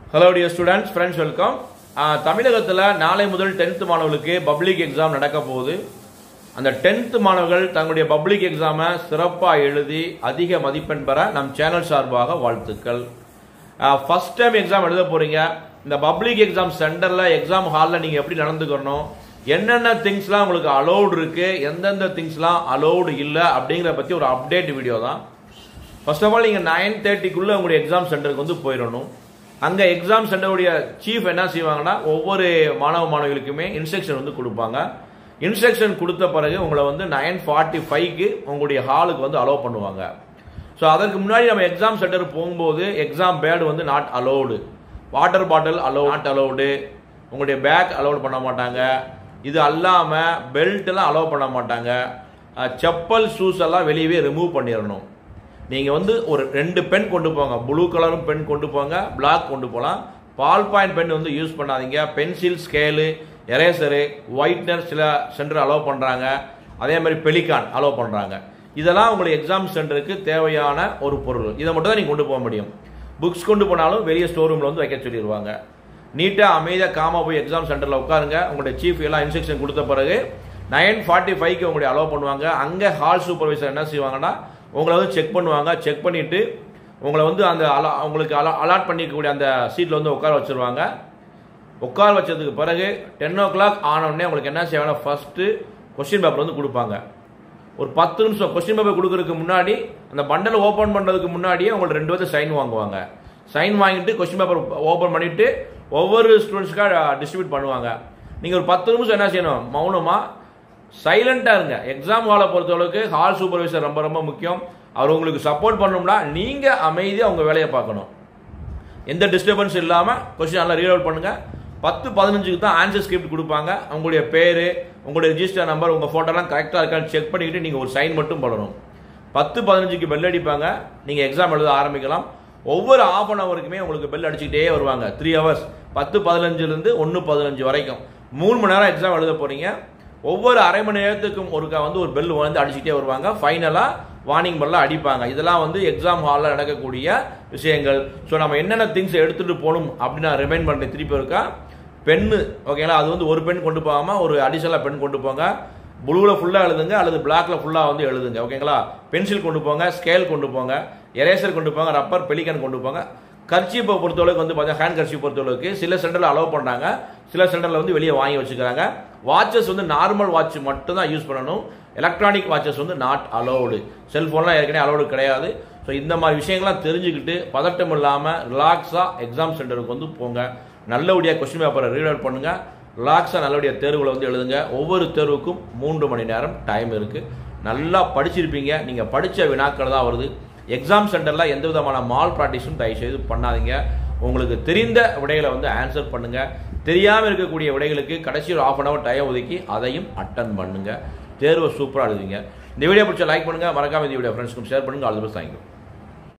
hello dear students friends welcome தமிழகத்தில் நாளை முதல் டென்த் மாணவர்களுக்கு பப்ளிக் எக்ஸாம் நடக்க போகுது அந்த டென்த் மாணவர்கள் தங்களுடைய பப்ளிக் எக்ஸாமை சிறப்பாக எழுதி அதிக மதிப்பெண் பெற நம் சேனல் சார்பாக வாழ்த்துக்கள் ஃபர்ஸ்ட் டைம் எக்ஸாம் எழுத போறீங்க இந்த பப்ளிக் எக்ஸாம் சென்டரில் எக்ஸாம் ஹாலில் நீங்கள் எப்படி நடந்துக்கணும் என்னென்ன திங்ஸ்லாம் உங்களுக்கு அலௌடு இருக்கு எந்தெந்த திங்ஸ்லாம் அலௌடு இல்லை அப்படிங்கிற பற்றி ஒரு அப்டேட் வீடியோ தான் ஃபர்ஸ்ட் ஆஃப் ஆல் நீங்கள் நைன் தேர்ட்டிக்குள்ளே உங்களுடைய எக்ஸாம் சென்டருக்கு வந்து போயிடணும் அங்கே எக்ஸாம் சென்டருடைய சீஃப் என்ன செய்வாங்கன்னா ஒவ்வொரு மாணவ மாணவிகளுக்குமே இன்ஸ்ட்ரக்ஷன் வந்து கொடுப்பாங்க இன்ஸ்ட்ரக்ஷன் கொடுத்த பிறகு உங்களை வந்து நைன் ஃபார்ட்டி ஃபைவ்க்கு உங்களுடைய ஹாலுக்கு வந்து அலோவ் பண்ணுவாங்க ஸோ அதற்கு முன்னாடி நம்ம எக்ஸாம் சென்டர் போகும்போது எக்ஸாம் பேட் வந்து not allowed water bottle allow not allowed உங்களுடைய பேக் அலோட் பண்ண மாட்டாங்க இது அல்லாமல் பெல்ட்லாம் அலோவ் பண்ண மாட்டாங்க அஹ், செப்பல் ஷூஸ் எல்லாம் வெளியவே ரிமூவ் பண்ணிடணும் நீங்கள் வந்து ஒரு ரெண்டு பென் கொண்டு போங்க ப்ளூ கலரும் பென் கொண்டு போங்க பிளாக் கொண்டு போகலாம் பால் பாயிண்ட் பென் வந்து யூஸ் பண்ணாதீங்க பென்சில் ஸ்கேலு எரேசரு ஒயிட்னர் சில சென்டர் அலோவ் பண்ணுறாங்க அதே மாதிரி பெலிகான் அலோவ் பண்ணுறாங்க இதெல்லாம் உங்களுக்கு எக்ஸாம் சென்டருக்கு தேவையான ஒரு பொருள் இதை மட்டும் தான் நீங்கள் கொண்டு போக முடியும் புக்ஸ் கொண்டு போனாலும் வெளியே ஸ்டோர் ரூமில் வந்து வைக்க சொல்லிடுவாங்க நீட்டாக அமைதியாக காமா போய் எக்ஸாம் சென்டரில் உட்காருங்க உங்களுடைய சீஃப் எல்லாம் இன்ஸ்ட்ரக்ஷன் கொடுத்த பிறகு நைன் ஃபார்ட்டி ஃபைவ்க்கு உங்களுடைய அலோவ் பண்ணுவாங்க அங்கே ஹால் சூப்பர்வைசர் என்ன செய்வாங்கன்னா உங்களை வந்து செக் பண்ணுவாங்க செக் பண்ணிவிட்டு உங்களை வந்து அந்த அலா உங்களுக்கு அலா அலாட் பண்ணிக்கக்கூடிய அந்த சீட்டில் வந்து உட்கார வச்சிருவாங்க உட்கார வச்சதுக்கு பிறகு டென் ஓ கிளாக் ஆனவுடனே உங்களுக்கு என்ன செய்வாங்க ஃபர்ஸ்ட்டு கொஸ்டின் பேப்பர் வந்து கொடுப்பாங்க ஒரு பத்து நிமிஷம் கொஸ்டின் பேப்பர் கொடுக்கறதுக்கு முன்னாடி அந்த பண்டல் ஓப்பன் பண்ணுறதுக்கு முன்னாடியே உங்களுக்கு ரெண்டு பேர்த்து சைன் வாங்குவாங்க சைன் வாங்கிட்டு கொஸ்டின் பேப்பர் ஓப்பன் பண்ணிட்டு ஒவ்வொரு ஸ்டூடெண்ட்ஸ்க்காக டிஸ்ட்ரிபியூட் பண்ணுவாங்க நீங்கள் ஒரு பத்து நிமிஷம் என்ன செய்யணும் மௌனமாக சைலண்டாக இருங்க எக்ஸாம் ஹாலை பொறுத்தளவுக்கு ஹால் சூப்பர்வைசர் ரொம்ப ரொம்ப முக்கியம் அவர் உங்களுக்கு சப்போர்ட் பண்ணணும்னா நீங்கள் அமைதியாக உங்கள் வேலையை பார்க்கணும் எந்த டிஸ்டர்பன்ஸ் இல்லாமல் கொஸ்டின் நல்லா ரீட் அவுட் பண்ணுங்க பத்து பதினஞ்சுக்கு தான் ஆன்சர் ஸ்கிரிப்ட் கொடுப்பாங்க உங்களுடைய பேர் உங்களுடைய ரிஜிஸ்டர் நம்பர் உங்கள் ஃபோட்டோலாம் கரெக்டாக இருக்கான்னு செக் பண்ணிக்கிட்டு நீங்கள் ஒரு சைன் மட்டும் பண்ணணும் பத்து பதினஞ்சுக்கு பெல் அடிப்பாங்க நீங்கள் எக்ஸாம் எழுத ஆரம்பிக்கலாம் ஒவ்வொரு ஆஃப் அன் ஹவருக்குமே உங்களுக்கு பெல் அடிச்சுக்கிட்டே வருவாங்க த்ரீ ஹவர்ஸ் பத்து பதினஞ்சுலேருந்து ஒன்று பதினஞ்சு வரைக்கும் மூணு மணி நேரம் எக்ஸாம் எழுத போகிறீங்க ஒவ்வொரு அரை மணி நேரத்துக்கும் ஒருக்கா வந்து ஒரு பெல் வந்து அடிச்சுட்டே வருவாங்க ஃபைனலாக வார்னிங் பெல்லாம் அடிப்பாங்க இதெல்லாம் வந்து எக்ஸாம் ஹாலில் நடக்கக்கூடிய விஷயங்கள் ஸோ நம்ம என்னென்ன திங்ஸ் எடுத்துகிட்டு போகணும் அப்படின்னு நான் ரிமைண்ட் பண்ணுறேன் திருப்பி இருக்கா பென்னு ஓகேங்களா அது வந்து ஒரு பென் கொண்டு போகாமல் ஒரு அடிஷனலாக பென் கொண்டு போங்க ப்ளூவில் ஃபுல்லாக எழுதுங்க அல்லது பிளாக்ல ஃபுல்லாக வந்து எழுதுங்க ஓகேங்களா பென்சில் கொண்டு போங்க ஸ்கேல் கொண்டு போங்க எரேசர் கொண்டு போங்க ரப்பர் பெலிகன் கொண்டு போங்க கர்ச்சீப்பை பொறுத்தளவுக்கு வந்து பார்த்தீங்கன்னா ஹேண்ட் கர்ச்சீப் பொறுத்தளவுக்கு சில சென்டரில் அலோவ் பண்ணுறாங்க சில சென்டரில் வந்து வெளியே வாங்கி வச்சுக்கிறாங்க வாட்சஸ் வந்து நார்மல் வாட்ச் மட்டும் தான் யூஸ் பண்ணணும் எலக்ட்ரானிக் வாட்சஸ் வந்து நாட் அலோவுடு செல்ஃபோன்லாம் ஏற்கனவே அலோவுடு கிடையாது ஸோ இந்த மாதிரி விஷயங்கள்லாம் தெரிஞ்சுக்கிட்டு பதட்டம் இல்லாமல் ரிலாக்ஸாக எக்ஸாம் சென்டருக்கு வந்து போங்க நல்லபடியாக கொஸ்டின் பேப்பரை ரீட் அவுட் பண்ணுங்க ரிலாக்ஸாக நல்லபடியாக தேர்வுகளை வந்து எழுதுங்க ஒவ்வொரு தேர்வுக்கும் மூன்று மணி நேரம் டைம் இருக்குது நல்லா படிச்சிருப்பீங்க நீங்கள் படித்த வினாக்கள் தான் வருது எக்ஸாம் சென்டரில் எந்த விதமான மால் ப்ராக்டிஸும் தயவு செய்து பண்ணாதீங்க உங்களுக்கு தெரிந்த விடைகளை வந்து ஆன்சர் பண்ணுங்க தெரியாமல் இருக்கக்கூடிய விடைகளுக்கு கடைசி ஒரு ஆஃப் அன் ஹவர் டைம் ஒதுக்கி அதையும் அட்டன் பண்ணுங்க தேர்வை சூப்பராக எழுதுவீங்க இந்த வீடியோ பிடிச்ச லைக் பண்ணுங்க மறக்காம இந்த வீடியோ ஃப்ரெண்ட்ஸ்க்கும் ஷேர் பண்ணுங்க ஆல் தி பெஸ்ட் தேங்க்யூ